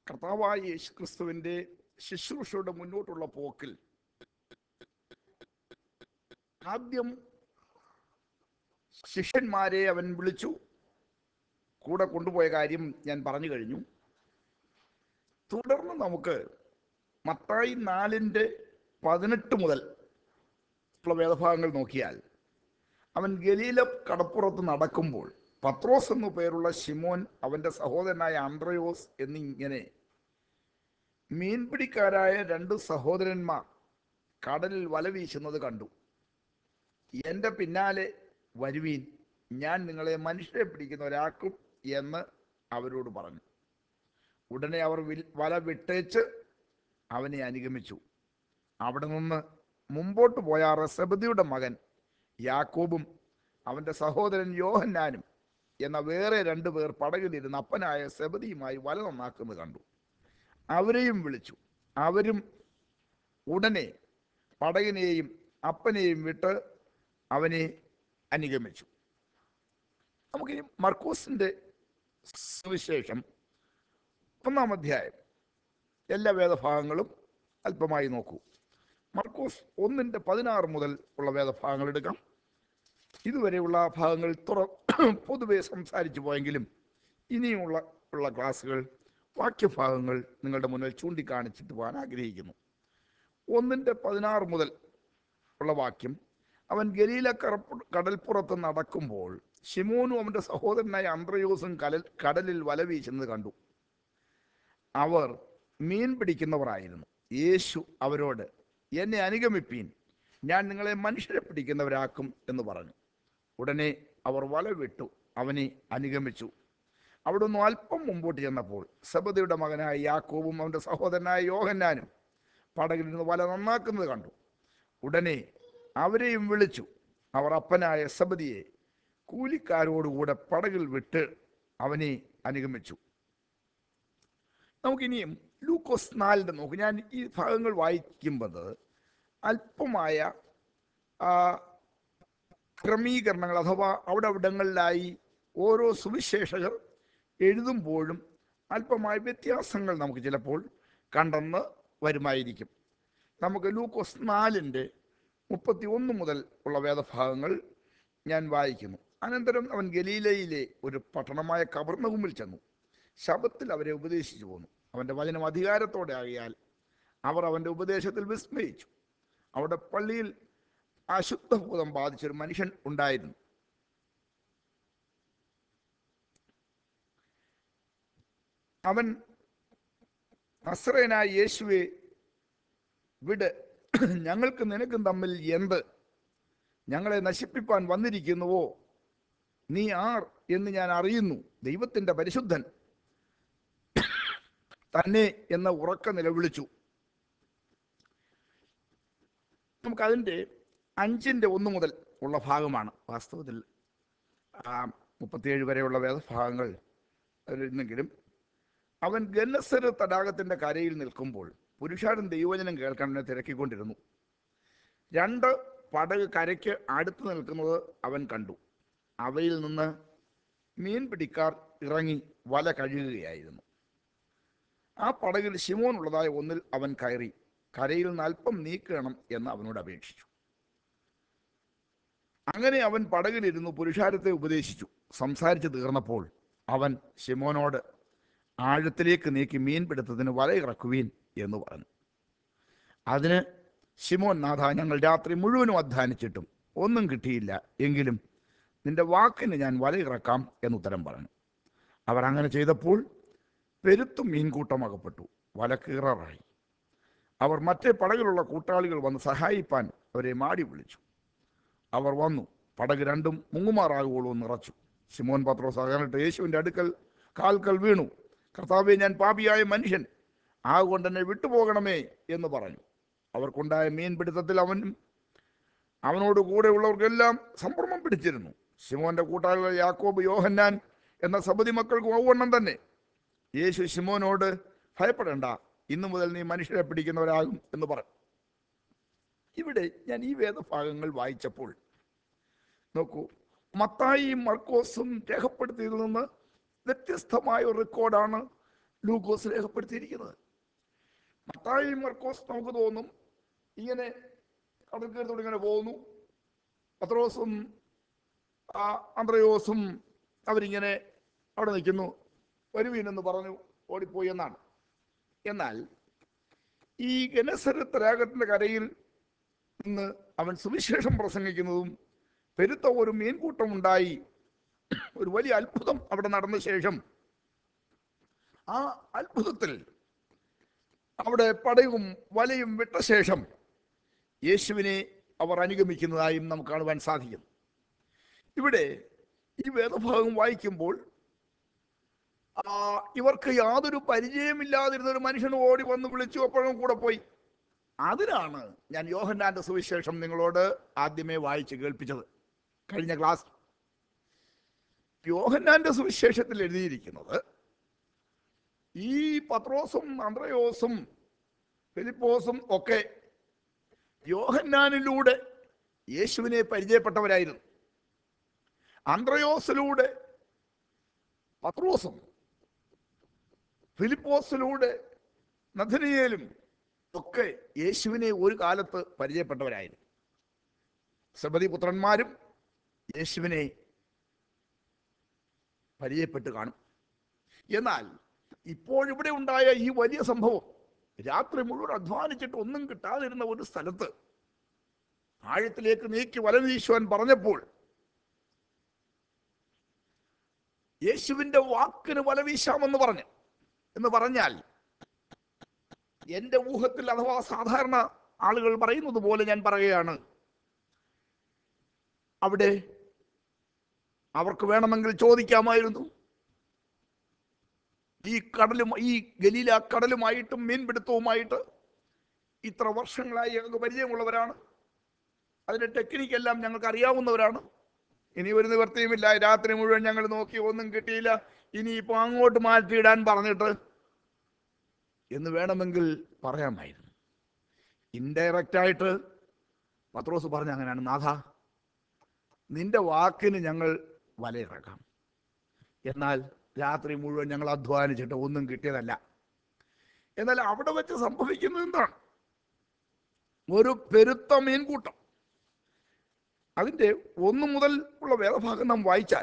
കർത്താവായ യേശു ക്രിസ്തുവിൻ്റെ ശുശ്രൂഷയുടെ മുന്നോട്ടുള്ള പോക്കിൽ ആദ്യം ശിഷ്യന്മാരെ അവൻ വിളിച്ചു കൂടെ കൊണ്ടുപോയ കാര്യം ഞാൻ പറഞ്ഞു കഴിഞ്ഞു തുടർന്ന് നമുക്ക് മത്തായി നാലിൻ്റെ പതിനെട്ട് മുതൽ ഉള്ള വേദഭാഗങ്ങൾ നോക്കിയാൽ അവൻ ഗലീല കടപ്പുറത്ത് നടക്കുമ്പോൾ പത്രോസ് എന്നു പേരുള്ള ശിമോൻ അവൻ്റെ സഹോദരനായ ആന്ത്രയോസ് എന്നിങ്ങനെ മീൻപിടിക്കാരായ രണ്ട് സഹോദരന്മാർ കടലിൽ വല വീശുന്നത് കണ്ടു എൻ്റെ പിന്നാലെ വരുവീൻ ഞാൻ നിങ്ങളെ മനുഷ്യരെ പിടിക്കുന്നവരാക്കും എന്ന് അവരോട് പറഞ്ഞു ഉടനെ അവർ വിൽ- വല വിട്ടേച്ച് അവനെ അനുഗമിച്ചു അവിടെ നിന്ന് മുമ്പോട്ട് പോയ റസബദിയുടെ മകൻ യാക്കോബും അവൻ്റെ സഹോദരൻ യോഹന്നാനും എന്ന വേറെ രണ്ടു പേർ പടകിലിരുന്ന് അപ്പനായ സെബദിയുമായി വല നന്നാക്കുന്നത് കണ്ടു അവരെയും വിളിച്ചു അവരും ഉടനെ പടകിനെയും അപ്പനെയും വിട്ട് അവനെ അനുഗമിച്ചു നമുക്കിനി മർക്കോസിൻ്റെ സുവിശേഷം ഒന്നാം അധ്യായം എല്ലാ വേദഭാഗങ്ങളും അല്പമായി നോക്കൂ മർക്കോസ് ഒന്നിൻ്റെ പതിനാറ് മുതൽ ഉള്ള വേദഭാഗങ്ങൾ എടുക്കാം ഇതുവരെയുള്ള ഭാഗങ്ങൾ തുറ പൊതുവെ സംസാരിച്ചു പോയെങ്കിലും ഇനിയുമുള്ള ഉള്ള ക്ലാസ്സുകൾ വാക്യഭാഗങ്ങൾ നിങ്ങളുടെ മുന്നിൽ ചൂണ്ടിക്കാണിച്ചിട്ട് പോകാൻ ആഗ്രഹിക്കുന്നു ഒന്നിൻ്റെ പതിനാറ് മുതൽ ഉള്ള വാക്യം അവൻ ഗലീല കറപ്പു കടൽപ്പുറത്ത് നടക്കുമ്പോൾ ഷിമോനും അവൻ്റെ സഹോദരനായ അന്ത്രയോസും കടൽ കടലിൽ വല വീശുന്നത് കണ്ടു അവർ മീൻ പിടിക്കുന്നവരായിരുന്നു യേശു അവരോട് എന്നെ അനുഗമിപ്പീൻ ഞാൻ നിങ്ങളെ മനുഷ്യരെ പിടിക്കുന്നവരാക്കും എന്ന് പറഞ്ഞു ഉടനെ അവർ വല വിട്ടു അവനെ അനുഗമിച്ചു അവിടുന്ന് അല്പം മുമ്പോട്ട് ചെന്നപ്പോൾ സബദിയുടെ മകനായ യാക്കോബും അവൻ്റെ സഹോദരനായ യോഹന്നാനും പടകിൽ നിന്ന് വല നന്നാക്കുന്നത് കണ്ടു ഉടനെ അവരെയും വിളിച്ചു അവർ അപ്പനായ സബദിയെ കൂലിക്കാരോടുകൂടെ പടകിൽ വിട്ട് അവനെ അനുഗമിച്ചു നമുക്കിനിയും ലൂക്കോസ് നാലിൻ്റെ നോക്ക് ഞാൻ ഈ ഭാഗങ്ങൾ വായിക്കുമ്പോൾ അല്പമായ ആ, ക്രമീകരണങ്ങൾ അഥവാ അവിടെ അവിടങ്ങളിലായി ഓരോ സുവിശേഷകർ എഴുതുമ്പോഴും അല്പമായ വ്യത്യാസങ്ങൾ നമുക്ക് ചിലപ്പോൾ കണ്ടെന്ന് വരുമായിരിക്കും നമുക്ക് ലൂക്കോസ് നാലിൻ്റെ മുപ്പത്തി ഒന്ന് മുതൽ ഉള്ള വേദഭാഗങ്ങൾ ഞാൻ വായിക്കുന്നു അനന്തരം അവൻ ഗലീലയിലെ ഒരു പട്ടണമായ കബർണകുമ്പിൽ ചെന്നു ശബത്തിൽ അവരെ ഉപദേശിച്ചു പോന്നു അവൻ്റെ വചനം അധികാരത്തോടെ ആകിയാൽ അവർ അവൻ്റെ ഉപദേശത്തിൽ വിസ്മയിച്ചു അവിടെ പള്ളിയിൽ അശുദ്ധഭൂതം ബാധിച്ചൊരു മനുഷ്യൻ ഉണ്ടായിരുന്നു അവൻ നസ്രയനായ യേശുവെ വിട് ഞങ്ങൾക്ക് നിനക്കും തമ്മിൽ എന്ത് ഞങ്ങളെ നശിപ്പിപ്പാൻ വന്നിരിക്കുന്നുവോ നീ ആർ എന്ന് ഞാൻ അറിയുന്നു ദൈവത്തിൻ്റെ പരിശുദ്ധൻ തന്നെ എന്ന് ഉറക്ക നിലവിളിച്ചു നമുക്ക് അതിൻ്റെ അഞ്ചിൻ്റെ ഒന്ന് മുതൽ ഉള്ള ഭാഗമാണ് വാസ്തവത്തിൽ ആ മുപ്പത്തിയേഴ് വരെയുള്ള വേദഭാഗങ്ങൾ ഇരുന്നെങ്കിലും അവൻ ഗന്നസര തടാകത്തിൻ്റെ കരയിൽ നിൽക്കുമ്പോൾ പുരുഷാരൻ ദൈവജനം കേൾക്കാൻ അവനെ തിരക്കിക്കൊണ്ടിരുന്നു രണ്ട് പടക് കരയ്ക്ക് അടുത്ത് നിൽക്കുന്നത് അവൻ കണ്ടു അവയിൽ നിന്ന് മീൻ പിടിക്കാർ ഇറങ്ങി വല കഴുകുകയായിരുന്നു ആ പടകിൽ ശിമോൻ ഉള്ളതായ ഒന്നിൽ അവൻ കയറി കരയിൽ നിന്ന് അല്പം നീക്കണം എന്ന് അവനോട് അപേക്ഷിച്ചു അങ്ങനെ അവൻ പടകിലിരുന്നു പുരുഷാരത്തെ ഉപദേശിച്ചു സംസാരിച്ചു തീർന്നപ്പോൾ അവൻ ശിമോനോട് ആഴത്തിലേക്ക് നീക്കി മീൻ പിടുത്തത്തിന് വല ഇറക്കുവീൻ എന്ന് പറഞ്ഞു അതിന് ശിമോൻ നാഥ ഞങ്ങൾ രാത്രി മുഴുവനും അധ്വാനിച്ചിട്ടും ഒന്നും കിട്ടിയില്ല എങ്കിലും നിന്റെ വാക്കിന് ഞാൻ വല ഇറക്കാം എന്നുത്തരം പറഞ്ഞു അവർ അങ്ങനെ ചെയ്തപ്പോൾ പെരുത്തും മീൻകൂട്ടം അകപ്പെട്ടു വല കീറാറായി അവർ മറ്റേ പടകിലുള്ള കൂട്ടാളികൾ വന്ന് സഹായിപ്പാൻ അവരെ മാടി വിളിച്ചു അവർ വന്നു പടക് രണ്ടും മുങ്ങുമാറാകുവോളും നിറച്ചു ശിമോൻ പത്രോസ് അകന്നിട്ട് യേശുവിൻ്റെ അടുക്കൽ കാൽക്കൽ വീണു കർത്താവെ ഞാൻ പാപിയായ മനുഷ്യൻ ആകൊണ്ട് എന്നെ വിട്ടുപോകണമേ എന്ന് പറഞ്ഞു അവർക്കുണ്ടായ മീൻ പിടുത്തത്തിൽ അവനും അവനോട് കൂടെയുള്ളവർക്കെല്ലാം സംഭ്രമം പിടിച്ചിരുന്നു ശിമോന്റെ കൂട്ടാളികൾ യാക്കോബ് യോഹന്നാൻ എന്ന സബതി മക്കൾക്ക് ഔവണ്ണം തന്നെ യേശു ശിമോനോട് ഭയപ്പെടേണ്ട ഇന്നു മുതൽ നീ മനുഷ്യരെ പിടിക്കുന്നവരാകും എന്ന് പറഞ്ഞു ഇവിടെ ഞാൻ ഈ വേദഭാഗങ്ങൾ വായിച്ചപ്പോൾ നോക്കൂ മത്തായിയും മർക്കോസും രേഖപ്പെടുത്തിയതിൽ നിന്ന് വ്യത്യസ്തമായ ഒരു റെക്കോർഡാണ് ലൂക്കോസ് രേഖപ്പെടുത്തിയിരിക്കുന്നത് മത്തായി മർക്കോസ് നമുക്ക് തോന്നും ഇങ്ങനെ കടൽ കയറി ഇങ്ങനെ പോകുന്നു പത്രോസും ആ അന്ത്രയോസും അവരിങ്ങനെ അവിടെ നിൽക്കുന്നു വരുവീനെന്ന് പറഞ്ഞു ഓടിപ്പോയി എന്നാണ് എന്നാൽ ഈ ഗനസരത്ത് രാഗത്തിന്റെ കരയിൽ നിന്ന് അവൻ സുവിശേഷം പ്രസംഗിക്കുന്നതും പെരുത്ത ഒരു മീൻകൂട്ടം ഉണ്ടായി ഒരു വലിയ അത്ഭുതം അവിടെ നടന്ന ശേഷം ആ അത്ഭുതത്തിൽ അവിടെ പടയും വലയും വിട്ട ശേഷം യേശുവിനെ അവർ അനുഗമിക്കുന്നതായും നമുക്ക് കാണുവാൻ സാധിക്കും ഇവിടെ ഈ വേദഭാഗം വായിക്കുമ്പോൾ ആ, ഇവർക്ക് യാതൊരു പരിചയമില്ലാതിരുന്ന ഒരു മനുഷ്യൻ ഓടി വന്ന് വിളിച്ചു അപ്പോഴും കൂടെ പോയി അതിനാണ് ഞാൻ യോഹന്നാന്റെ സുവിശേഷം നിങ്ങളോട് ആദ്യമേ വായിച്ച് കേൾപ്പിച്ചത് കഴിഞ്ഞ ക്ലാസ് യോഹന്നാന്റെ സുവിശേഷത്തിൽ എഴുതിയിരിക്കുന്നത് ഈ പത്രോസും അന്ത്രയോസും ഫിലിപ്പോസും ഒക്കെ യോഹന്നാനിലൂടെ യേശുവിനെ പരിചയപ്പെട്ടവരായിരുന്നു അന്ത്രയോസിലൂടെ പത്രോസും ഫിലിപ്പോസിലൂടെ നഥനിയേലും ഒക്കെ യേശുവിനെ ഒരു കാലത്ത് പരിചയപ്പെട്ടവരായിരുന്നു സബതി പുത്രന്മാരും യേശുവിനെ പരിചയപ്പെട്ട് കാണും എന്നാൽ ഇപ്പോഴിവിടെ ഉണ്ടായ ഈ വലിയ സംഭവം രാത്രി മുഴുവൻ അധ്വാനിച്ചിട്ട് ഒന്നും കിട്ടാതിരുന്ന ഒരു സ്ഥലത്ത് ആഴത്തിലേക്ക് നീക്കി വല വീശുവാൻ പറഞ്ഞപ്പോൾ യേശുവിന്റെ വാക്കിന് വല വീശാമെന്ന് പറഞ്ഞു എന്ന് പറഞ്ഞാൽ എന്റെ ഊഹത്തിൽ അഥവാ സാധാരണ ആളുകൾ പറയുന്നത് പോലെ ഞാൻ പറയുകയാണ് അവിടെ അവർക്ക് വേണമെങ്കിൽ ചോദിക്കാമായിരുന്നു ഈ കടലും ഈ ഗലീല കടലുമായിട്ടും മീൻപിടുത്തവുമായിട്ട് ഇത്ര വർഷങ്ങളായി ഞങ്ങൾക്ക് പരിചയമുള്ളവരാണ് അതിന്റെ ടെക്നിക്ക് എല്ലാം ഞങ്ങൾക്ക് അറിയാവുന്നവരാണ് ഇനി ഒരു നിവർത്തിയുമില്ല രാത്രി മുഴുവൻ ഞങ്ങൾ നോക്കി ഒന്നും കിട്ടിയില്ല ഇനി ഇപ്പൊ അങ്ങോട്ട് മാറ്റിയിടാൻ പറഞ്ഞിട്ട് എന്ന് വേണമെങ്കിൽ പറയാമായിരുന്നു ഇൻഡയറക്റ്റ് ആയിട്ട് പത്രോസ് പറഞ്ഞ അങ്ങനെയാണ് നാഥ നിന്റെ വാക്കിന് ഞങ്ങൾ വലയിറക്കാം എന്നാൽ രാത്രി മുഴുവൻ ഞങ്ങൾ അധ്വാനിച്ചിട്ട് ഒന്നും കിട്ടിയതല്ല എന്നാൽ അവിടെ വെച്ച് സംഭവിക്കുന്നത് എന്താണ് ഒരു പെരുത്ത മീൻകൂട്ടം അതിൻ്റെ ഒന്ന് മുതൽ ഉള്ള വേദഭാഗം നാം വായിച്ചാൽ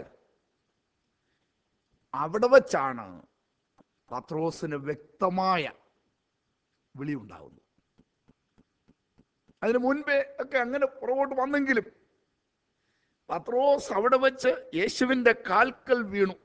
അവിടെ വച്ചാണ് പത്രോസിന് വ്യക്തമായ വിളി ഉണ്ടാകുന്നത് അതിന് മുൻപേ ഒക്കെ അങ്ങനെ പുറകോട്ട് വന്നെങ്കിലും പത്രോസ് അവിടെ വെച്ച് യേശുവിന്റെ കാൽക്കൽ വീണു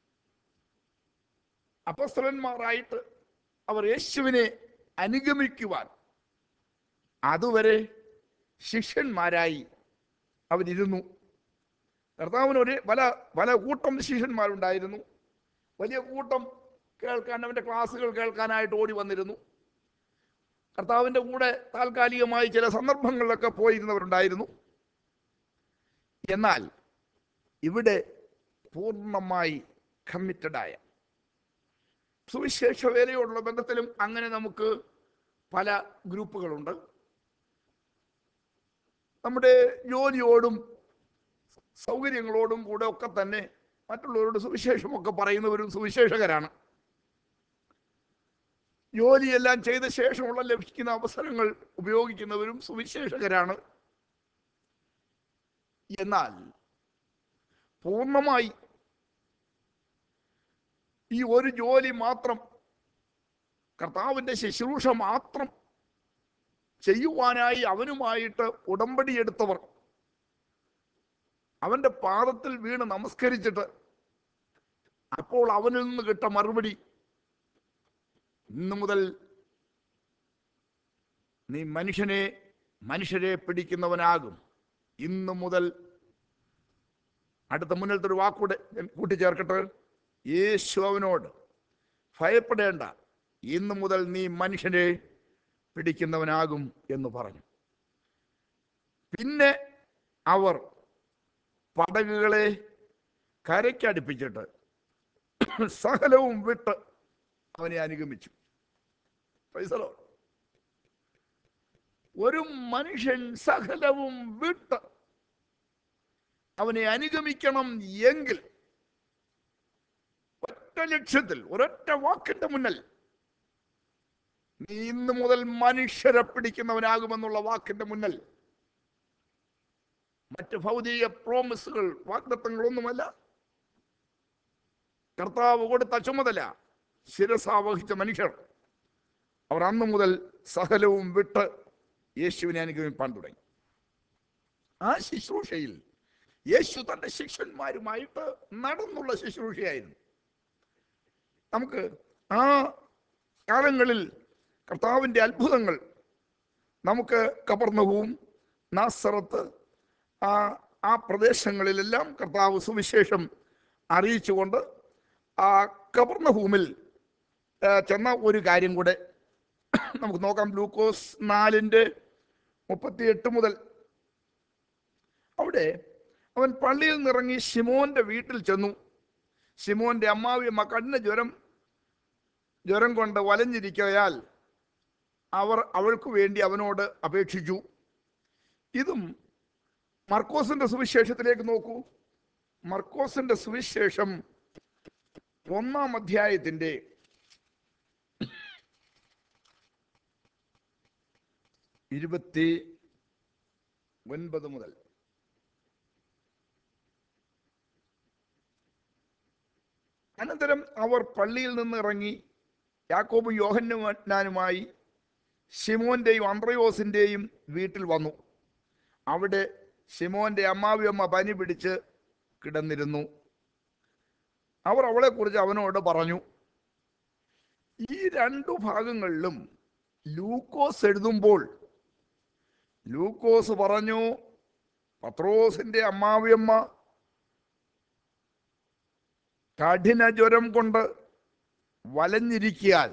അപ്പസ്തലന്മാരായിട്ട് അവർ യേശുവിനെ അനുഗമിക്കുവാൻ അതുവരെ ശിഷ്യന്മാരായി അവരിരുന്നു കർത്താവിന് ഒരു പല പല കൂട്ടം ശിഷ്യന്മാരുണ്ടായിരുന്നു വലിയ കൂട്ടം കേൾക്കാൻ അവൻ്റെ ക്ലാസ്സുകൾ കേൾക്കാനായിട്ട് ഓടി വന്നിരുന്നു കർത്താവിൻ്റെ കൂടെ താൽക്കാലികമായി ചില സന്ദർഭങ്ങളിലൊക്കെ പോയിരുന്നവരുണ്ടായിരുന്നു എന്നാൽ ഇവിടെ പൂർണ്ണമായി കമ്മിറ്റഡായ സുവിശേഷ വേലയോടുള്ള ബന്ധത്തിലും അങ്ങനെ നമുക്ക് പല ഗ്രൂപ്പുകളുണ്ട് നമ്മുടെ ജോലിയോടും സൗകര്യങ്ങളോടും കൂടെ ഒക്കെ തന്നെ മറ്റുള്ളവരോട് സുവിശേഷമൊക്കെ പറയുന്നവരും സുവിശേഷകരാണ് ജോലിയെല്ലാം ചെയ്ത ശേഷമുള്ള ലഭിക്കുന്ന അവസരങ്ങൾ ഉപയോഗിക്കുന്നവരും സുവിശേഷകരാണ് എന്നാൽ പൂർണ്ണമായി ഈ ഒരു ജോലി മാത്രം കർത്താവിൻ്റെ ശുശ്രൂഷ മാത്രം ചെയ്യുവാനായി അവനുമായിട്ട് ഉടമ്പടി എടുത്തവർ അവന്റെ പാദത്തിൽ വീണ് നമസ്കരിച്ചിട്ട് അപ്പോൾ അവനിൽ നിന്ന് കിട്ട മറുപടി ഇന്നു മുതൽ നീ മനുഷ്യനെ മനുഷ്യരെ പിടിക്കുന്നവനാകും ഇന്നു മുതൽ അടുത്ത മുന്നിലത്തെ ഒരു വാക്കൂടെ ഞാൻ കൂട്ടിച്ചേർക്കട്ടെ യേശു അവനോട് ഭയപ്പെടേണ്ട ഇന്നു മുതൽ നീ മനുഷ്യനെ പിടിക്കുന്നവനാകും എന്ന് പറഞ്ഞു പിന്നെ അവർ പടകുകളെ കരയ്ക്കടുപ്പിച്ചിട്ട് സകലവും വിട്ട് അവനെ അനുഗമിച്ചു Praise the Lord. ഒരു മനുഷ്യൻ സകലവും വിട്ട് അവനെ അനുഗമിക്കണം എങ്കിൽ ഒറ്റ ഒരൊറ്റ ലക്ഷ്യത്തിൽ ഒരൊറ്റ വാക്കിന്റെ മുന്നിൽ നീ ഇന്ന് മുതൽ മനുഷ്യരെ പിടിക്കുന്നവനാകുമെന്നുള്ള വാക്കിന്റെ മുന്നിൽ മറ്റ് ഭൗതിക പ്രോമിസുകൾ വാഗ്ദത്തങ്ങളൊന്നുമല്ല കർത്താവ് കൊടുത്ത ചുമതല ശിരസ വഹിച്ച മനുഷ്യർ അവർ അന്നു മുതൽ സകലവും വിട്ട് യേശുവിനെ അനുഗമിപ്പാൻ തുടങ്ങി ആ ശുശ്രൂഷയിൽ യേശു തന്റെ ശിഷ്യന്മാരുമായിട്ട് നടന്നുള്ള ശുശ്രൂഷയായിരുന്നു നമുക്ക് ആ കാലങ്ങളിൽ കർത്താവിൻ്റെ അത്ഭുതങ്ങൾ നമുക്ക് കവർന്നവും നാസറത്ത് ആ ആ പ്രദേശങ്ങളിലെല്ലാം കർത്താവ് സുവിശേഷം അറിയിച്ചുകൊണ്ട് ആ കവർണഭൂമിൽ ചെന്ന ഒരു കാര്യം കൂടെ നമുക്ക് നോക്കാം ഗ്ലൂക്കോസ് നാലിൻ്റെ മുപ്പത്തിയെട്ട് മുതൽ അവിടെ അവൻ പള്ളിയിൽ നിന്നിറങ്ങി ഷിമോന്റെ വീട്ടിൽ ചെന്നു ഷിമോന്റെ അമ്മാവിയമ്മ കണ്ണിന് ജ്വരം ജ്വരം കൊണ്ട് വലഞ്ഞിരിക്കയാൽ അവർ അവൾക്ക് വേണ്ടി അവനോട് അപേക്ഷിച്ചു ഇതും മർക്കോസിന്റെ സുവിശേഷത്തിലേക്ക് നോക്കൂ മർക്കോസിന്റെ സുവിശേഷം ഒന്നാം അധ്യായത്തിന്റെ ഇരുപത്തി ഒൻപത് മുതൽ അനന്തരം അവർ പള്ളിയിൽ നിന്ന് ഇറങ്ങി യാക്കോബും യോഹന്നാനുമായി ഷിമോന്റെയും അന്ത്രയോസിന്റെയും വീട്ടിൽ വന്നു അവിടെ ഷിമോന്റെ അമ്മാവിയമ്മ പനി പിടിച്ച് കിടന്നിരുന്നു അവർ അവളെക്കുറിച്ച് അവനോട് പറഞ്ഞു ഈ രണ്ടു ഭാഗങ്ങളിലും ലൂക്കോസ് എഴുതുമ്പോൾ ലൂക്കോസ് പറഞ്ഞു പത്രോസിന്റെ അമ്മാവിയമ്മ കഠിന ജ്വരം കൊണ്ട് വലഞ്ഞിരിക്കിയാൽ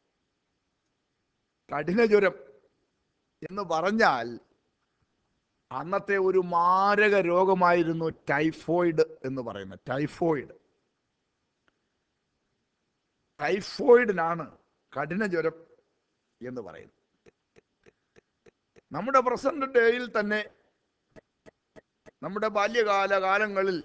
കഠിന ജ്വരം എന്ന് പറഞ്ഞാൽ അന്നത്തെ ഒരു മാരക രോഗമായിരുന്നു ടൈഫോയിഡ് എന്ന് പറയുന്നത് ടൈഫോയിഡ് ടൈഫോയിഡിനാണ് കഠിന ജ്വരം എന്ന് പറയുന്നത് നമ്മുടെ പ്രസന്റ് ഡേയിൽ തന്നെ നമ്മുടെ ബാല്യകാല കാലങ്ങളിൽ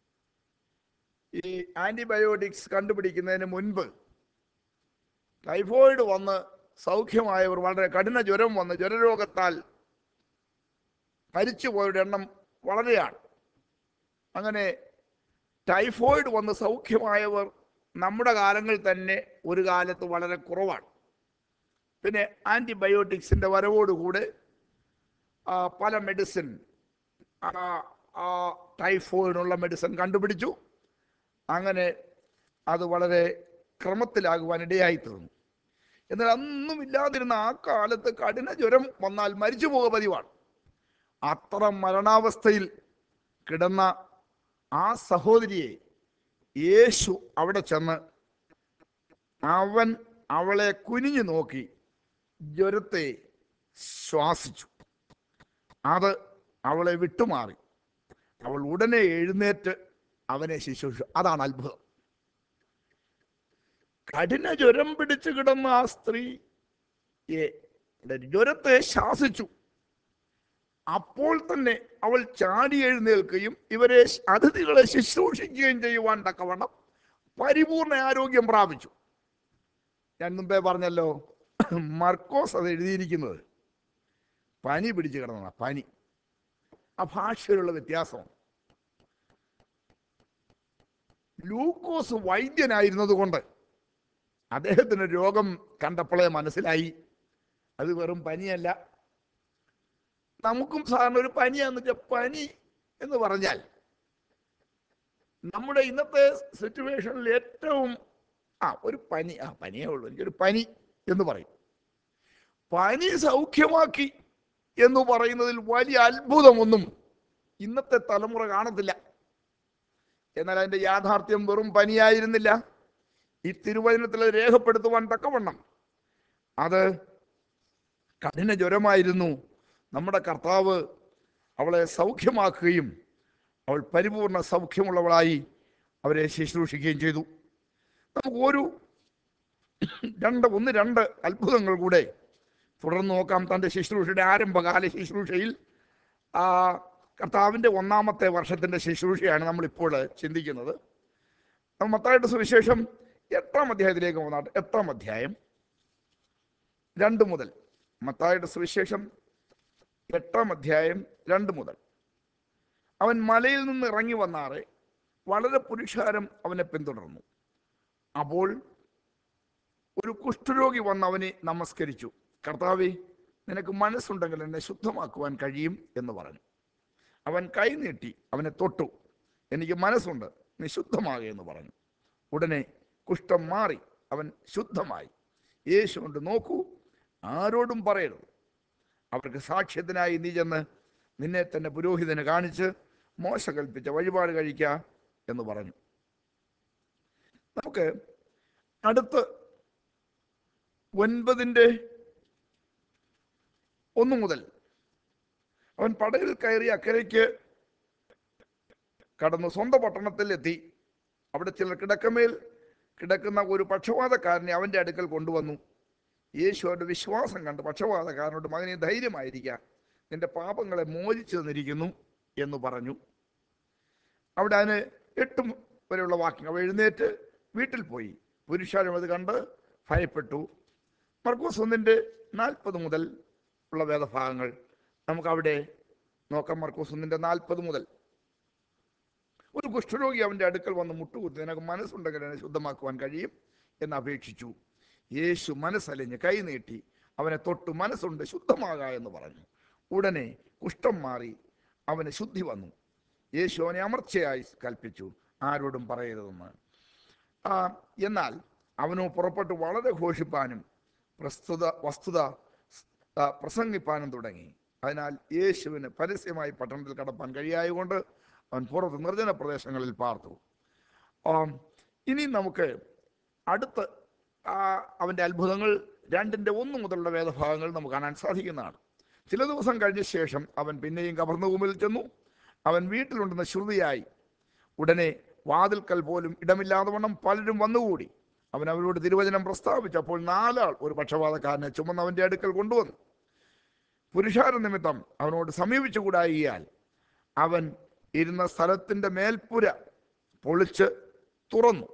ഈ ആന്റിബയോട്ടിക്സ് കണ്ടുപിടിക്കുന്നതിന് മുൻപ് ടൈഫോയിഡ് വന്ന് സൗഖ്യമായവർ വളരെ കഠിന ജ്വരം വന്ന് ജ്വരരോഗത്താൽ മരിച്ചുപോയവരുടെ എണ്ണം വളരെയാണ് അങ്ങനെ ടൈഫോയിഡ് വന്ന് സൗഖ്യമായവർ നമ്മുടെ കാലങ്ങളിൽ തന്നെ ഒരു കാലത്ത് വളരെ കുറവാണ് പിന്നെ ആൻറ്റിബയോട്ടിക്സിൻ്റെ വരവോടുകൂടെ ആ, പല മെഡിസിൻ ആ ടൈഫോയിഡിനുള്ള മെഡിസിൻ കണ്ടുപിടിച്ചു അങ്ങനെ അത് വളരെ ക്രമത്തിലാകുവാൻ ഇടയായി തീർന്നു എന്നാൽ അന്നും ഇല്ലാതിരുന്ന ആ കാലത്ത് കഠിന ജ്വരം വന്നാൽ മരിച്ചു പോകുക പതിവാണ് അത്ര മരണാവസ്ഥയിൽ കിടന്ന ആ സഹോദരിയെ യേശു അവിടെ ചെന്ന് അവൻ അവളെ കുനിഞ്ഞു നോക്കി ജ്വരത്തെ ശ്വാസിച്ചു അത് അവളെ വിട്ടുമാറി അവൾ ഉടനെ എഴുന്നേറ്റ് അവനെ ശുശ്രൂഷ അതാണ് അത്ഭുതം കഠിന ജ്വരം പിടിച്ചു കിടന്ന ആ സ്ത്രീ ജ്വരത്തെ ശാസിച്ചു അപ്പോൾ തന്നെ അവൾ ചാടി എഴുന്നേൽക്കുകയും ഇവരെ അതിഥികളെ ശുശ്രൂഷിക്കുകയും ചെയ്യുവാൻ തക്കവണ്ണം പരിപൂർണ ആരോഗ്യം പ്രാപിച്ചു ഞാൻ മുമ്പേ പറഞ്ഞല്ലോ മർക്കോസ് അത് എഴുതിയിരിക്കുന്നത് പനി പിടിച്ചു കിടന്നതാണ് പനി ആ ഭാഷയിലുള്ള വ്യത്യാസം ലൂക്കോസ് വൈദ്യനായിരുന്നത് കൊണ്ട് അദ്ദേഹത്തിന് രോഗം കണ്ടപ്പോഴേ മനസ്സിലായി അത് വെറും പനിയല്ല നമുക്കും സാധാരണ ഒരു പനിയാന്ന് വെച്ചാൽ പനി എന്ന് പറഞ്ഞാൽ നമ്മുടെ ഇന്നത്തെ സിറ്റുവേഷനിൽ ഏറ്റവും ആ ഒരു പനി ആ പനിയേ ഉള്ളൂ എനിക്കൊരു പനി എന്ന് പറയും പനി സൗഖ്യമാക്കി എന്ന് പറയുന്നതിൽ വലിയ അത്ഭുതമൊന്നും ഇന്നത്തെ തലമുറ കാണത്തില്ല എന്നാൽ അതിന്റെ യാഥാർത്ഥ്യം വെറും പനിയായിരുന്നില്ല ഈ തിരുവചനത്തിൽ അത് രേഖപ്പെടുത്തുവാൻ തക്കവണ്ണം അത് കഠിന ജ്വരമായിരുന്നു നമ്മുടെ കർത്താവ് അവളെ സൗഖ്യമാക്കുകയും അവൾ പരിപൂർണ സൗഖ്യമുള്ളവളായി അവരെ ശുശ്രൂഷിക്കുകയും ചെയ്തു നമുക്ക് ഒരു രണ്ട് ഒന്ന് രണ്ട് അത്ഭുതങ്ങൾ കൂടെ തുടർന്ന് നോക്കാം തൻ്റെ ശുശ്രൂഷയുടെ ആരംഭകാല ശുശ്രൂഷയിൽ ആ കർത്താവിൻ്റെ ഒന്നാമത്തെ വർഷത്തിൻ്റെ ശുശ്രൂഷയാണ് നമ്മളിപ്പോൾ ചിന്തിക്കുന്നത് മത്തായിട്ട് സുവിശേഷം എട്ടാം അധ്യായത്തിലേക്ക് വന്നാട്ട് എട്ടാം അധ്യായം രണ്ട് മുതൽ മത്തായുടെ സുവിശേഷം എട്ടാം അധ്യായം രണ്ട് മുതൽ അവൻ മലയിൽ നിന്ന് ഇറങ്ങി വന്നാറെ വളരെ പുരുഷാരം അവനെ പിന്തുടർന്നു അപ്പോൾ ഒരു കുഷ്ഠരോഗി വന്ന് അവനെ നമസ്കരിച്ചു കർത്താവെ നിനക്ക് മനസ്സുണ്ടെങ്കിൽ എന്നെ ശുദ്ധമാക്കുവാൻ കഴിയും എന്ന് പറഞ്ഞു അവൻ കൈ നീട്ടി അവനെ തൊട്ടു എനിക്ക് മനസ്സുണ്ട് നീ ശുദ്ധമാകുക എന്ന് പറഞ്ഞു ഉടനെ കുഷ്ഠം മാറി അവൻ ശുദ്ധമായി യേശു കൊണ്ട് നോക്കൂ ആരോടും പറയരുത് അവർക്ക് സാക്ഷ്യത്തിനായി നീ ചെന്ന് നിന്നെ തന്നെ പുരോഹിതന് കാണിച്ച് മോശ കൽപ്പിച്ച വഴിപാട് കഴിക്കുക എന്ന് പറഞ്ഞു നമുക്ക് അടുത്ത് ഒൻപതിൻ്റെ ഒന്ന് മുതൽ അവൻ പടകിൽ കയറി അക്കരയ്ക്ക് കടന്നു സ്വന്തം പട്ടണത്തിൽ എത്തി അവിടെ ചിലർ കിടക്കമേൽ കിടക്കുന്ന ഒരു പക്ഷപാതക്കാരനെ അവൻ്റെ അടുക്കൽ കൊണ്ടുവന്നു യേശു അവരുടെ വിശ്വാസം കണ്ട് പക്ഷപാതക്കാരനോട് മകനെ ധൈര്യമായിരിക്കുക നിന്റെ പാപങ്ങളെ മോചിച്ചു തന്നിരിക്കുന്നു എന്ന് പറഞ്ഞു അവിടെ അതിന് എട്ട് വരെയുള്ള വാക്യങ്ങൾ അവ എഴുന്നേറ്റ് വീട്ടിൽ പോയി പുരുഷാരം അത് കണ്ട് ഭയപ്പെട്ടു മർക്കോസ് ഒന്നിൻ്റെ നാൽപ്പത് മുതൽ ഉള്ള വേദഭാഗങ്ങൾ നമുക്ക് അവിടെ നോക്കാം മർക്കോസ് ഒന്നിൻ്റെ നാൽപ്പത് മുതൽ ഒരു കുഷ്ഠരോഗി അവൻ്റെ അടുക്കൽ വന്ന് മുട്ടുകുത്തി നിനക്ക് മനസ്സുണ്ടെങ്കിൽ എന്നെ ശുദ്ധമാക്കുവാൻ കഴിയും എന്ന് അപേക്ഷിച്ചു യേശു മനസ്സലിഞ്ഞ് കൈ നീട്ടി അവനെ തൊട്ട് മനസ്സുണ്ട് ശുദ്ധമാക എന്ന് പറഞ്ഞു ഉടനെ കുഷ്ഠം മാറി അവന് ശുദ്ധി വന്നു യേശു അവനെ അമർച്ചയായി കൽപ്പിച്ചു ആരോടും പറയരുതെന്ന് ആ, എന്നാൽ അവനോ പുറപ്പെട്ട് വളരെ ഘോഷിപ്പാനും പ്രസ്തുത വസ്തുത ആ, പ്രസംഗിപ്പാനും തുടങ്ങി അതിനാൽ യേശുവിന് പരസ്യമായി പട്ടണത്തിൽ കടപ്പാൻ കഴിയായതുകൊണ്ട് അവൻ പുറത്ത് നിർജ്ജന പ്രദേശങ്ങളിൽ പാർത്തു ആം, ഇനി നമുക്ക് അടുത്ത് ആ, അവൻ്റെ അത്ഭുതങ്ങൾ രണ്ടിൻ്റെ ഒന്ന് മുതലുള്ള വേദഭാഗങ്ങൾ നമുക്ക് കാണാൻ സാധിക്കുന്നതാണ് ചില ദിവസം കഴിഞ്ഞ ശേഷം അവൻ പിന്നെയും കവർന്നഭൂമിയിൽ ചെന്നു അവൻ വീട്ടിലുണ്ടെന്ന് ശ്രുതിയായി ഉടനെ വാതിൽക്കൽ പോലും ഇടമില്ലാതെ വണ്ണം പലരും വന്നുകൂടി അവൻ അവരോട് തിരുവചനം പ്രസ്താവിച്ചപ്പോൾ നാലാൾ ഒരു പക്ഷപാതക്കാരനെ ചുമന്ന് അവൻ്റെ അടുക്കൽ കൊണ്ടുവന്നു പുരുഷാര നിമിത്തം അവനോട് സമീപിച്ചുകൂടായിയാൽ അവൻ ഇരുന്ന സ്ഥലത്തിൻ്റെ മേൽപ്പുര പൊളിച്ച് തുറന്നു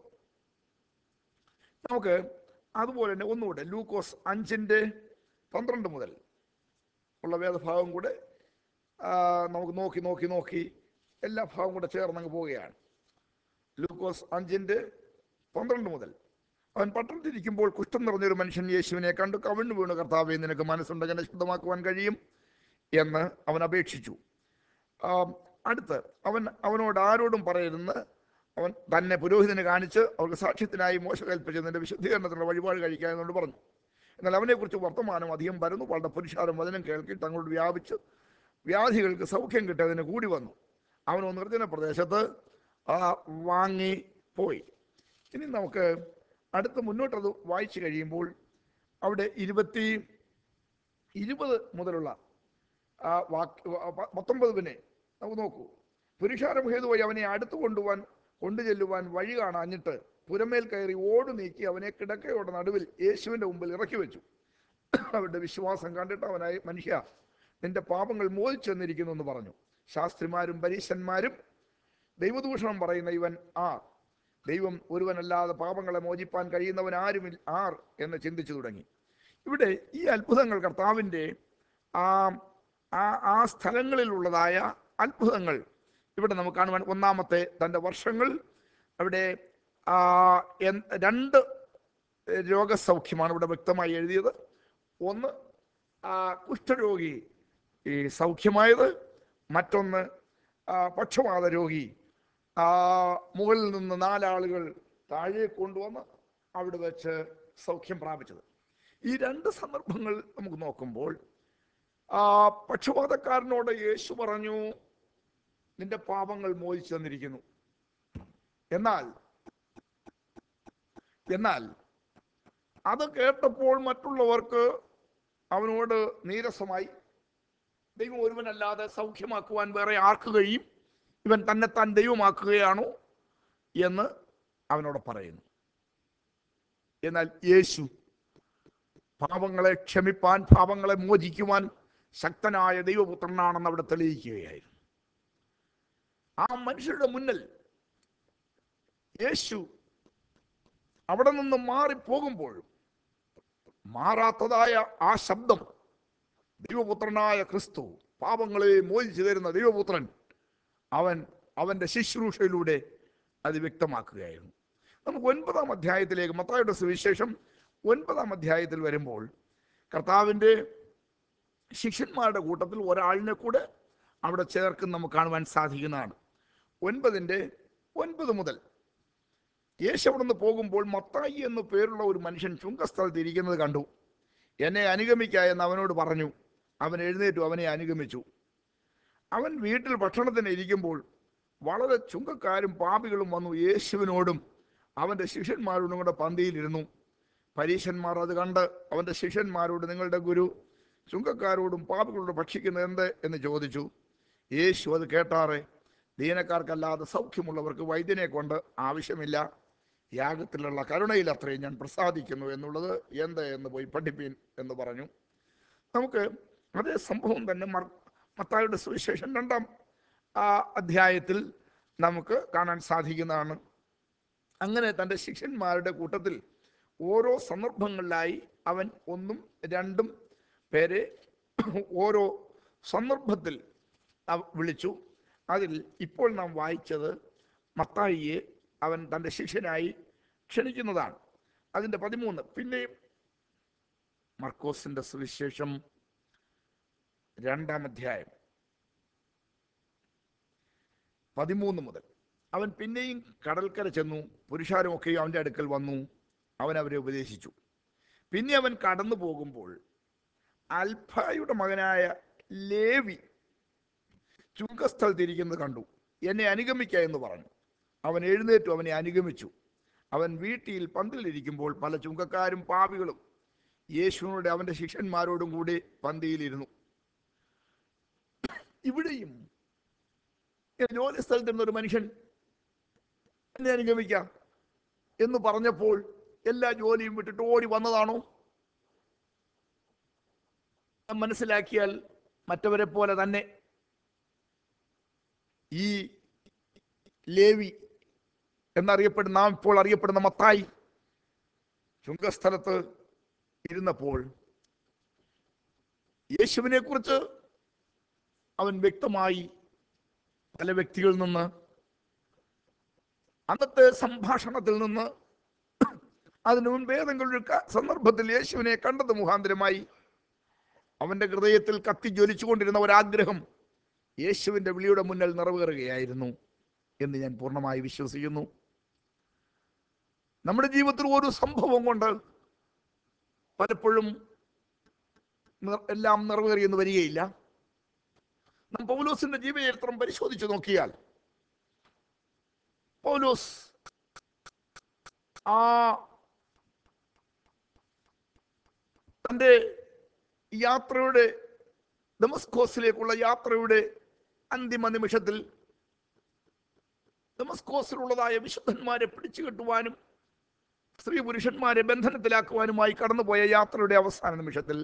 നമുക്ക് അതുപോലെ തന്നെ ഒന്നുകൂടെ ലൂക്കോസ് അഞ്ചിൻ്റെ പന്ത്രണ്ട് മുതൽ ഉള്ള വേദഭാഗം കൂടെ ആ, നമുക്ക് നോക്കി നോക്കി നോക്കി എല്ലാ ഭാഗവും കൂടെ ചേർന്നങ്ങ് പോവുകയാണ് ലൂക്കോസ് അഞ്ചിൻ്റെ പന്ത്രണ്ട് മുതൽ അവൻ പട്ടണത്തിരിക്കുമ്പോൾ കുഷ്ഠം നിറഞ്ഞൊരു മനുഷ്യൻ യേശുവിനെ കണ്ടു കവിണ്ണു വീണു കർത്താവെ നിനക്ക് മനസ്സുണ്ടെങ്കിൽ എന്നെ ശുദ്ധമാക്കുവാൻ കഴിയും എന്ന് അവൻ അപേക്ഷിച്ചു ആ, അടുത്ത് അവൻ അവനോട് ആരോടും പറയരുന്ന് അവൻ തന്നെ പുരോഹിതന് കാണിച്ച് അവർക്ക് സാക്ഷ്യത്തിനായി മോശ കൽപ്പിച്ചതിൻ്റെ വിശുദ്ധീകരണത്തിനുള്ള വഴിപാട് കഴിക്കാമെന്നോട് പറഞ്ഞു എന്നാൽ അവനെക്കുറിച്ച് വർത്തമാനം അധികം പരന്നു വളരെ പുരുഷാരം വചനം കേൾക്കി തങ്ങളോട് വ്യാപിച്ച് വ്യാധികൾക്ക് സൗഖ്യം കിട്ടിയതിന് കൂടി വന്നു അവനോ നിർജ്ജന പ്രദേശത്ത് ആ വാങ്ങി പോയി ഇനി നമുക്ക് അടുത്ത് മുന്നോട്ടത് വായിച്ചു കഴിയുമ്പോൾ അവിടെ ഇരുപത്തി ഇരുപത് മുതലുള്ള ആ വാക്ക് പ- പത്തൊമ്പത് പിന്നെ നമുക്ക് നോക്കൂ പുരുഷാരം ഹേതുവായി അവനെ അടുത്ത് കൊണ്ടുപോവാൻ കൊണ്ടുചെല്ലുവാൻ വഴി കാണാഞ്ഞിട്ട് പുരമേൽ കയറി ഓടു നീക്കി അവനെ കിടക്കയുടെ നടുവിൽ യേശുവിൻ്റെ മുമ്പിൽ ഇറക്കി വെച്ചു അവരുടെ വിശ്വാസം കണ്ടിട്ട് അവനായി മനുഷ്യ നിന്റെ പാപങ്ങൾ മോചിച്ചു തന്നിരിക്കുന്നു എന്ന് പറഞ്ഞു ശാസ്ത്രിമാരും പരീശന്മാരും ദൈവദൂഷണം പറയുന്ന ഇവൻ ആർ ദൈവം ഒരുവനല്ലാതെ പാപങ്ങളെ മോചിപ്പാൻ കഴിയുന്നവൻ ആരുമില്ല ആർ എന്ന് ചിന്തിച്ചു തുടങ്ങി ഇവിടെ ഈ അത്ഭുതങ്ങൾ കർത്താവിൻ്റെ ആ ആ ആ സ്ഥലങ്ങളിലുള്ളതായ അത്ഭുതങ്ങൾ ഇവിടെ നമുക്ക് കാണുവാൻ ഒന്നാമത്തെ തൻ്റെ വർഷങ്ങൾ അവിടെ ആ, എൻ- രണ്ട് രോഗസൗഖ്യമാണ് ഇവിടെ വ്യക്തമായി എഴുതിയത് ഒന്ന് ആ, കുഷ്ഠരോഗി ഈ സൗഖ്യമായത് മറ്റൊന്ന് ആ, പക്ഷപാത രോഗി ആ, മുകളിൽ നിന്ന് നാലാളുകൾ താഴെ കൊണ്ടുവന്ന് അവിടെ വെച്ച് സൗഖ്യം പ്രാപിച്ചത് ഈ രണ്ട് സന്ദർഭങ്ങൾ നമുക്ക് നോക്കുമ്പോൾ ആ പക്ഷപാതക്കാരനോട് യേശു പറഞ്ഞു നിന്റെ പാപങ്ങൾ മോചിച്ചു തന്നിരിക്കുന്നു എന്നാൽ എന്നാൽ അത് കേട്ടപ്പോൾ മറ്റുള്ളവർക്ക് അവനോട് നീരസമായി ദൈവം ഒരുവനല്ലാതെ സൗഖ്യമാക്കുവാൻ വേറെ ആർക്ക് കഴിയും ഇവൻ തന്നെത്താൻ ദൈവമാക്കുകയാണോ എന്ന് അവനോട് പറയുന്നു എന്നാൽ യേശു പാപങ്ങളെ ക്ഷമിപ്പാൻ പാപങ്ങളെ മോചിക്കുവാൻ ശക്തനായ ദൈവപുത്രനാണെന്ന് അവിടെ തെളിയിക്കുകയായിരുന്നു ആ മനുഷ്യരുടെ മുന്നിൽ യേശു അവിടെ നിന്ന് മാറിപ്പോകുമ്പോഴും മാറാത്തതായ ആ ശബ്ദം ദൈവപുത്രനായ ക്രിസ്തു പാപങ്ങളെ മോചിച്ചു തരുന്ന ദൈവപുത്രൻ അവൻ അവൻ്റെ ശുശ്രൂഷയിലൂടെ അത് വ്യക്തമാക്കുകയായിരുന്നു നമുക്ക് ഒൻപതാം അധ്യായത്തിലേക്ക് മത്തായുടെ സുവിശേഷം ഒൻപതാം അധ്യായത്തിൽ വരുമ്പോൾ കർത്താവിൻ്റെ ശിഷ്യന്മാരുടെ കൂട്ടത്തിൽ ഒരാളിനെ കൂടെ അവിടെ ചേർക്കും നമുക്ക് കാണുവാൻ സാധിക്കുന്നതാണ് ഒൻപതിൻ്റെ ഒൻപത് മുതൽ യേശു അവിടെ നിന്ന് പോകുമ്പോൾ മത്തായി എന്നു പേരുള്ള ഒരു മനുഷ്യൻ ചുങ്കസ്ഥലത്ത് ഇരിക്കുന്നത് കണ്ടു എന്നെ അനുഗമിക്ക എന്ന് അവനോട് പറഞ്ഞു അവൻ എഴുന്നേറ്റു അവനെ അനുഗമിച്ചു അവൻ വീട്ടിൽ ഭക്ഷണത്തിന് ഇരിക്കുമ്പോൾ വളരെ ചുങ്കക്കാരും പാപികളും വന്നു യേശുവിനോടും അവൻ്റെ ശിഷ്യന്മാരോടും കൂടെ പന്തിയിലിരുന്നു പരീശന്മാർ അത് കണ്ട് അവൻ്റെ ശിഷ്യന്മാരോട് നിങ്ങളുടെ ഗുരു ചുങ്കക്കാരോടും പാപികളോടും ഭക്ഷിക്കുന്നത് എന്ത് എന്ന് ചോദിച്ചു യേശു അത് കേട്ടാറെ ദീനക്കാർക്കല്ലാതെ സൗഖ്യമുള്ളവർക്ക് വൈദ്യനെ കൊണ്ട് ആവശ്യമില്ല യാഗത്തിലുള്ള കരുണയിൽ അത്രയും ഞാൻ പ്രസാദിക്കുന്നു എന്നുള്ളത് എന്ത് എന്ന് പോയി പഠിപ്പീൻ എന്ന് പറഞ്ഞു നമുക്ക് അതേ സംഭവം തന്നെ മർ മത്തായുടെ സുവിശേഷം രണ്ടാം ആ അധ്യായത്തിൽ നമുക്ക് കാണാൻ സാധിക്കുന്നതാണ് അങ്ങനെ തൻ്റെ ശിഷ്യന്മാരുടെ കൂട്ടത്തിൽ ഓരോ സന്ദർഭങ്ങളിലായി അവൻ ഒന്നും രണ്ടും പേരെ ഓരോ സന്ദർഭത്തിൽ അവ- വിളിച്ചു അതിൽ ഇപ്പോൾ നാം വായിച്ചത് മത്തായിയെ അവൻ തൻ്റെ ശിഷ്യനായി ക്ഷണിക്കുന്നതാണ് അതിൻ്റെ പതിമൂന്ന് പിന്നെയും മർക്കോസിന്റെ സുവിശേഷം രണ്ടാം അധ്യായം പതിമൂന്ന് മുതൽ അവൻ പിന്നെയും കടൽക്കര ചെന്നു പുരുഷാരമൊക്കെയും അവൻ്റെ അടുക്കൽ വന്നു അവൻ അവരെ ഉപദേശിച്ചു പിന്നെ അവൻ കടന്നു പോകുമ്പോൾ അൽഫായുടെ മകനായ ലേവി ചുങ്കസ്ഥലത്തിരിക്കുന്നത് കണ്ടു എന്നെ അനുഗമിക്ക എന്ന് പറഞ്ഞു അവൻ എഴുന്നേറ്റു അവനെ അനുഗമിച്ചു അവൻ വീട്ടിൽ പന്തിലിരിക്കുമ്പോൾ പല ചുങ്കക്കാരും പാപികളും യേശുവിനോട് അവന്റെ ശിഷ്യന്മാരോടും കൂടി പന്തിയിലിരുന്നു ഇവിടെയും ഈ ജോലി സ്ഥലത്ത് നിന്നൊരു മനുഷ്യൻ എന്നെ അനുഗമിക്കാം എന്ന് പറഞ്ഞപ്പോൾ എല്ലാ ജോലിയും വിട്ടിട്ട് ഓടി വന്നതാണോ നാം മനസ്സിലാക്കിയാൽ മറ്റവരെ പോലെ തന്നെ ഈ ലേവി എന്നറിയപ്പെടുന്ന നാം ഇപ്പോൾ അറിയപ്പെടുന്ന മത്തായി ചുങ്കസ്ഥലത്ത് ഇരുന്നപ്പോൾ യേശുവിനെ കുറിച്ച് അവൻ വ്യക്തമായി പല വ്യക്തികളിൽ നിന്ന് അന്നത്തെ സംഭാഷണത്തിൽ നിന്ന് അതിനു മുൻപ് ഏതെങ്കിലും ഒരു ക- സന്ദർഭത്തിൽ യേശുവിനെ കണ്ടത് മുഖാന്തരമായി അവന്റെ ഹൃദയത്തിൽ കത്തി ജ്വലിച്ചുകൊണ്ടിരുന്ന ഒരാഗ്രഹം യേശുവിന്റെ വിളിയുടെ മുന്നിൽ നിറവേറുകയായിരുന്നു എന്ന് ഞാൻ പൂർണ്ണമായി വിശ്വസിക്കുന്നു നമ്മുടെ ജീവിതത്തിൽ ഒരു സംഭവം കൊണ്ട് പലപ്പോഴും നിർ- എല്ലാം നിറവേറിയെന്ന് വരികയില്ല നാം പൗലോസിന്റെ ജീവചരിത്രം പരിശോധിച്ചു നോക്കിയാൽ പൗലോസ് ആ തൻ്റെ യാത്രയുടെ ഡെമസ്കോസിലേക്കുള്ള യാത്രയുടെ അന്തിമ നിമിഷത്തിൽ ഡെമസ്കോസിലുള്ളതായ വിശുദ്ധന്മാരെ പിടിച്ചു കെട്ടുവാനും സ്ത്രീ പുരുഷന്മാരെ ബന്ധനത്തിലാക്കുവാനുമായി കടന്നുപോയ യാത്രയുടെ അവസാന നിമിഷത്തിൽ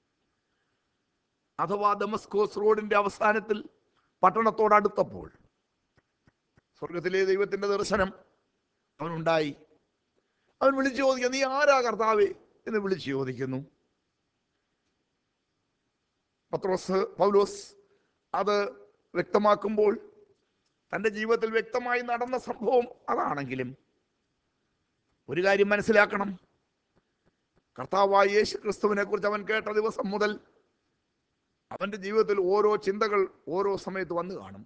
അഥവാ ദമസ്കോസ് റോഡിന്റെ അവസാനത്തിൽ പട്ടണത്തോടടുത്തപ്പോൾ സ്വർഗത്തിലെ ദൈവത്തിന്റെ ദർശനം അവനുണ്ടായി അവൻ വിളിച്ചു ചോദിക്കുക നീ ആരാ കർത്താവേ എന്ന് വിളിച്ചു ചോദിക്കുന്നു പത്രോസ് പൗലോസ് അത് വ്യക്തമാക്കുമ്പോൾ തൻ്റെ ജീവിതത്തിൽ വ്യക്തമായി നടന്ന സംഭവം അതാണെങ്കിലും ഒരു കാര്യം മനസ്സിലാക്കണം കർത്താവായ യേശു ക്രിസ്തുവിനെ കുറിച്ച് അവൻ കേട്ട ദിവസം മുതൽ അവന്റെ ജീവിതത്തിൽ ഓരോ ചിന്തകൾ ഓരോ സമയത്ത് വന്നു കാണും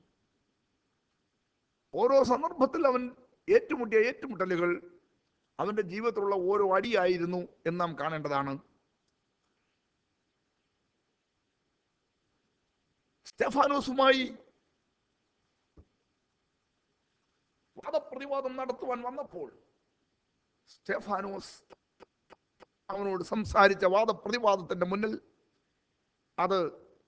ഓരോ സന്ദർഭത്തിൽ അവൻ ഏറ്റുമുട്ടിയ ഏറ്റുമുട്ടലുകൾ അവന്റെ ജീവിതത്തിലുള്ള ഓരോ അടിയായിരുന്നു എന്ന് നാം കാണേണ്ടതാണ് സ്റ്റെഫാനോസുമായി വാദപ്രതിവാദം നടത്തുവാൻ വന്നപ്പോൾ സ്റ്റെഫാനോസ് അവനോട് സംസാരിച്ച വാദപ്രതിവാദത്തിന്റെ മുന്നിൽ അത്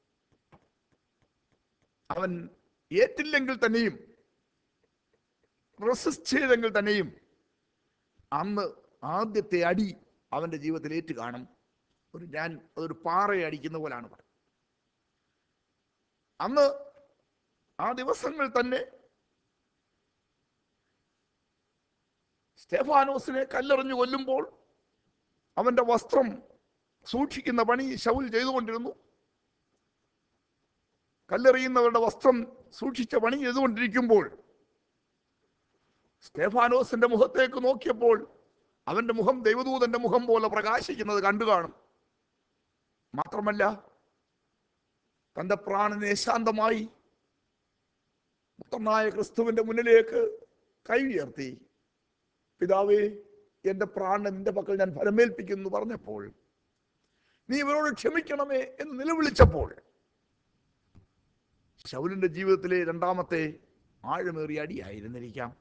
അവൻ ഏറ്റില്ലെങ്കിൽ തന്നെയും റെസിസ്റ്റ് ചെയ്തെങ്കിൽ തന്നെയും അന്ന് ആദ്യത്തെ അടി അവന്റെ ജീവിതത്തിൽ ഏറ്റു കാണും ഒരു ഞാൻ അതൊരു പാറയെ അടിക്കുന്ന പോലാണ് പറയുന്നത് അന്ന് ആ ദിവസങ്ങൾ തന്നെ സ്റ്റെഫാനോസിനെ കല്ലെറിഞ്ഞു കൊല്ലുമ്പോൾ അവന്റെ വസ്ത്രം സൂക്ഷിക്കുന്ന പണി ശൗൽ ചെയ്തുകൊണ്ടിരുന്നു കല്ലെറിയുന്നവരുടെ വസ്ത്രം സൂക്ഷിച്ച പണി ചെയ്തുകൊണ്ടിരിക്കുമ്പോൾ സ്റ്റെഫാനോസിന്റെ മുഖത്തേക്ക് നോക്കിയപ്പോൾ അവന്റെ മുഖം ദൈവദൂതന്റെ മുഖം പോലെ പ്രകാശിക്കുന്നത് കണ്ടു കാണും മാത്രമല്ല തന്റെ പ്രാണനെ ശാന്തമായി പുത്രനായ ക്രിസ്തുവിന്റെ മുന്നിലേക്ക് കൈ ഉയർത്തി പിതാവേ എന്റെ പ്രാണൻ നിന്റെ പക്കൽ ഞാൻ ഫലമേൽപ്പിക്കുന്നു എന്ന് പറഞ്ഞപ്പോൾ നീ ഇവരോട് ക്ഷമിക്കണമേ എന്ന് നിലവിളിച്ചപ്പോൾ ശൗലിന്റെ ജീവിതത്തിലെ രണ്ടാമത്തെ ആഴമേറിയ അടിയായിരുന്നിരിക്കാം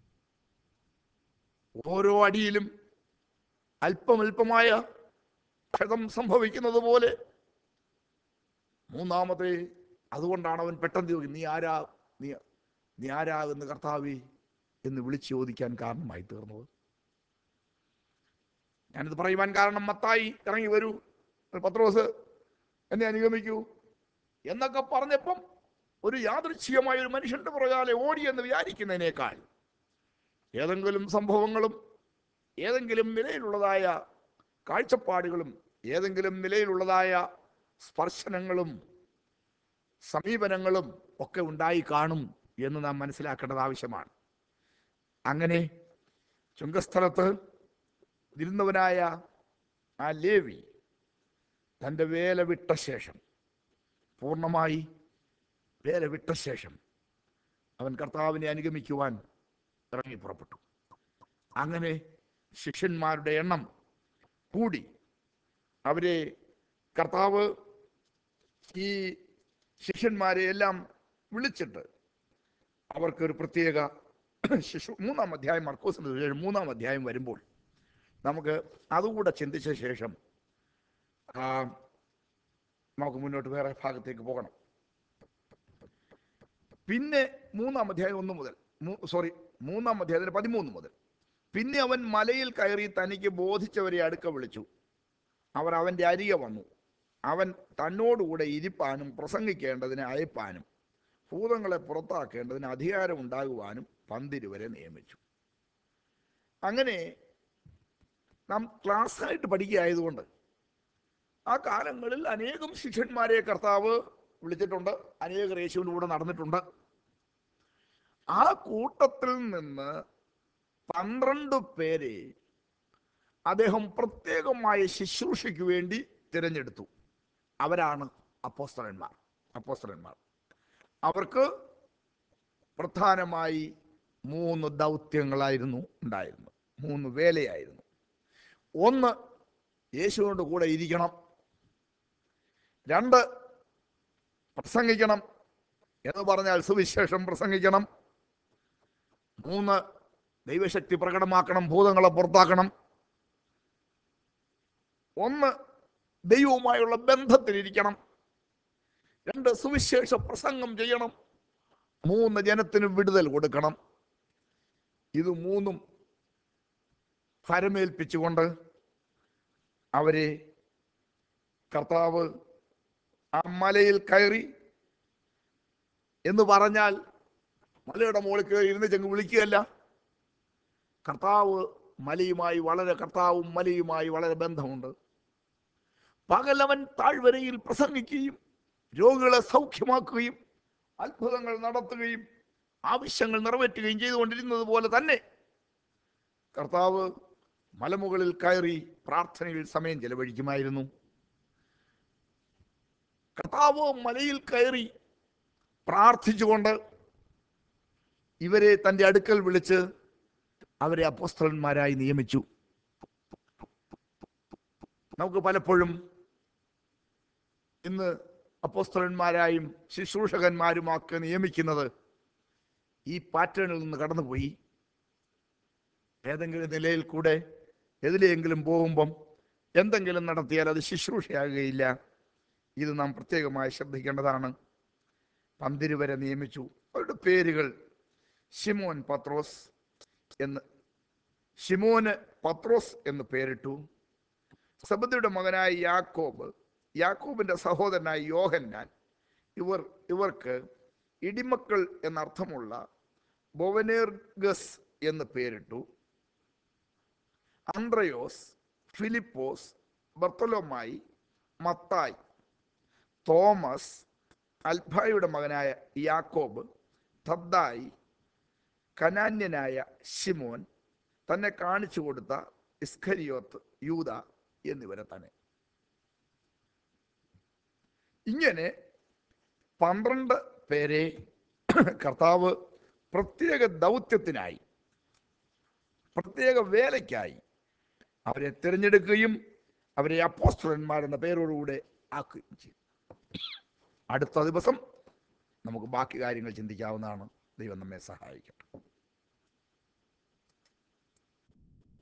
ഓരോ അടിയിലും അല്പമല്പമായ ക്ഷതം സംഭവിക്കുന്നത് പോലെ മൂന്നാമത്തെ അതുകൊണ്ടാണ് അവൻ പെട്ടെന്ന് ചോദിക്കും നീ ആരാ നീ നീ ആരാ എന്ന് കർത്താവി എന്ന് വിളിച്ചു ചോദിക്കാൻ കാരണമായി തീർന്നത് ഞാനിത് പറയുവാൻ കാരണം മത്തായി ഇറങ്ങി വരൂ പത്രോസ് എന്നെ അനുഗമിക്കൂ എന്നൊക്കെ പറഞ്ഞപ്പം ഒരു യാദൃച്ഛികമായ ഒരു മനുഷ്യന്റെ പുറകാലെ ഓടിയെന്ന് വിചാരിക്കുന്നതിനേക്കാൾ ഏതെങ്കിലും സംഭവങ്ങളും ഏതെങ്കിലും നിലയിലുള്ളതായ കാഴ്ചപ്പാടുകളും ഏതെങ്കിലും നിലയിലുള്ളതായ സ്പർശനങ്ങളും സമീപനങ്ങളും ഒക്കെ ഉണ്ടായി കാണും എന്ന് നാം മനസ്സിലാക്കേണ്ടത് ആവശ്യമാണ് അങ്ങനെ ചുങ്കസ്ഥലത്ത് ഇരുന്നവനായ ആ ലേവി തൻ്റെ വേല വിട്ട ശേഷം പൂർണ്ണമായി വേല വിട്ട ശേഷം അവൻ കർത്താവിനെ അനുഗമിക്കുവാൻ ഇറങ്ങി പുറപ്പെട്ടു അങ്ങനെ ശിഷ്യന്മാരുടെ എണ്ണം കൂടി അവരെ കർത്താവ് ഈ ശിഷ്യന്മാരെ എല്ലാം വിളിച്ചിട്ട് അവർക്ക് ഒരു പ്രത്യേക ശിശു മൂന്നാം അധ്യായം മർക്കോസിന്റെ സുവിശേഷം മൂന്നാം അധ്യായം വരുമ്പോൾ നമുക്ക് അതുകൂടെ ചിന്തിച്ച ശേഷം ആ, നമുക്ക് മുന്നോട്ട് വേറെ ഭാഗത്തേക്ക് പോകണം പിന്നെ മൂന്നാം അധ്യായം ഒന്ന് മുതൽ സോറി മൂന്നാം അധ്യായത്തിന് പതിമൂന്ന് മുതൽ പിന്നെ അവൻ മലയിൽ കയറി തനിക്ക് ബോധിച്ചവരെ അടുക്ക വിളിച്ചു അവർ അവൻ്റെ അരികെ വന്നു അവൻ തന്നോടുകൂടെ ഇരിപ്പാനും പ്രസംഗിക്കേണ്ടതിന് അയപ്പാനും ഭൂതങ്ങളെ പുറത്താക്കേണ്ടതിന് അധികാരം ഉണ്ടാകുവാനും പന്തിരുവരെ നിയമിച്ചു അങ്ങനെ നാം ക്ലാസ്സായിട്ട് പഠിക്കുകയായതുകൊണ്ട് ആ കാലങ്ങളിൽ അനേകം ശിഷ്യന്മാരെ കർത്താവ് വിളിച്ചിട്ടുണ്ട് അനേകർ യേശുവിൻ്റെ കൂടെ നടന്നിട്ടുണ്ട് ആ കൂട്ടത്തിൽ നിന്ന് പന്ത്രണ്ട് പേരെ അദ്ദേഹം പ്രത്യേകമായ ശുശ്രൂഷയ്ക്ക് വേണ്ടി തിരഞ്ഞെടുത്തു അവരാണ് അപ്പോസ്തലന്മാർ അപ്പോസ്തലന്മാർ അവർക്ക് പ്രധാനമായി മൂന്ന് ദൗത്യങ്ങളായിരുന്നു ഉണ്ടായിരുന്നത് മൂന്ന് വേലയായിരുന്നു ഒന്ന് യേശുവിൻ്റെ കൂടെ ഇരിക്കണം രണ്ട് പ്രസംഗിക്കണം എന്ന് പറഞ്ഞാൽ സുവിശേഷം പ്രസംഗിക്കണം മൂന്ന് ദൈവശക്തി പ്രകടമാക്കണം ഭൂതങ്ങളെ പുറത്താക്കണം ഒന്ന് ദൈവവുമായുള്ള ബന്ധത്തിലിരിക്കണം രണ്ട് സുവിശേഷ പ്രസംഗം ചെയ്യണം മൂന്ന് ജനത്തിന് വിടുതൽ കൊടുക്കണം ഇത് മൂന്നും ഫരമേൽപ്പിച്ചുകൊണ്ട് അവരെ കർത്താവ് ആ മലയിൽ കയറി എന്ന് പറഞ്ഞാൽ മലയുടെ മുകളിൽ കയറി ഇരുന്ന് ചെങ്ങ് വിളിക്കുകയല്ല കർത്താവ് മലയുമായി വളരെ കർത്താവും മലയുമായി വളരെ ബന്ധമുണ്ട് പകലവൻ താഴ്വരയിൽ പ്രസംഗിക്കുകയും രോഗികളെ സൗഖ്യമാക്കുകയും അത്ഭുതങ്ങൾ നടത്തുകയും ആവശ്യങ്ങൾ നിറവേറ്റുകയും ചെയ്തുകൊണ്ടിരുന്നത് പോലെ തന്നെ കർത്താവ് മലമുകളിൽ കയറി പ്രാർത്ഥനയിൽ സമയം ചെലവഴിക്കുമായിരുന്നു കർത്താവ് മലയിൽ കയറി പ്രാർത്ഥിച്ചുകൊണ്ട് ഇവരെ തൻ്റെ അടുക്കൽ വിളിച്ച് അവരെ അപ്പോസ്തലന്മാരായി നിയമിച്ചു നമുക്ക് പലപ്പോഴും ഇന്ന് അപ്പോസ്തലന്മാരായും ശുശ്രൂഷകന്മാരുമൊക്കെ നിയമിക്കുന്നത് ഈ പാറ്റേണിൽ നിന്ന് കടന്നുപോയി ഏതെങ്കിലും നിലയിൽ കൂടെ എതിലെങ്കിലും പോകുമ്പം എന്തെങ്കിലും നടത്തിയാൽ അത് ശുശ്രൂഷയാകുകയില്ല ഇത് നാം പ്രത്യേകമായി ശ്രദ്ധിക്കേണ്ടതാണ് പന്തിരുവരെ നിയമിച്ചു അവരുടെ പേരുകൾ ഷിമോൻ പത്രോസ് എന്ന് ഷിമോന് പത്രോസ് എന്ന് പേരിട്ടു സബദിയുടെ മകനായ യാക്കോബ് യാക്കോബിന്റെ സഹോദരനായ യോഹന്നാൻ ഇവർ ഇവർക്ക് ഇടിമക്കൾ എന്നർത്ഥമുള്ള ബൊവനേർഗസ് എന്ന് പേരിട്ടു അന്ത്രയോസ് ഫിലിപ്പോസ് ബർത്തലോമായി മത്തായി തോമസ് അൽഫായുടെ മകനായ യാക്കോബ് തദ്ദായി കനാന്യനായ ശിമോൻ തന്നെ കാണിച്ചു കൊടുത്ത ഇസ്ഖരിയോത്ത് യൂത എന്നിവരെ തന്നെ ഇങ്ങനെ പന്ത്രണ്ട് പേരെ കർത്താവ് പ്രത്യേക ദൗത്യത്തിനായി പ്രത്യേക വേലയ്ക്കായി അവരെ തിരഞ്ഞെടുക്കുകയും അവരെ അപ്പോസ്റ്റലന്മാരെന്ന പേരോടുകൂടെ ആക്കുകയും ചെയ്തു അടുത്ത ദിവസം നമുക്ക് ബാക്കി കാര്യങ്ങൾ ചിന്തിക്കാവുന്നതാണ് ദൈവം നമ്മെ സഹായിക്കട്ടെ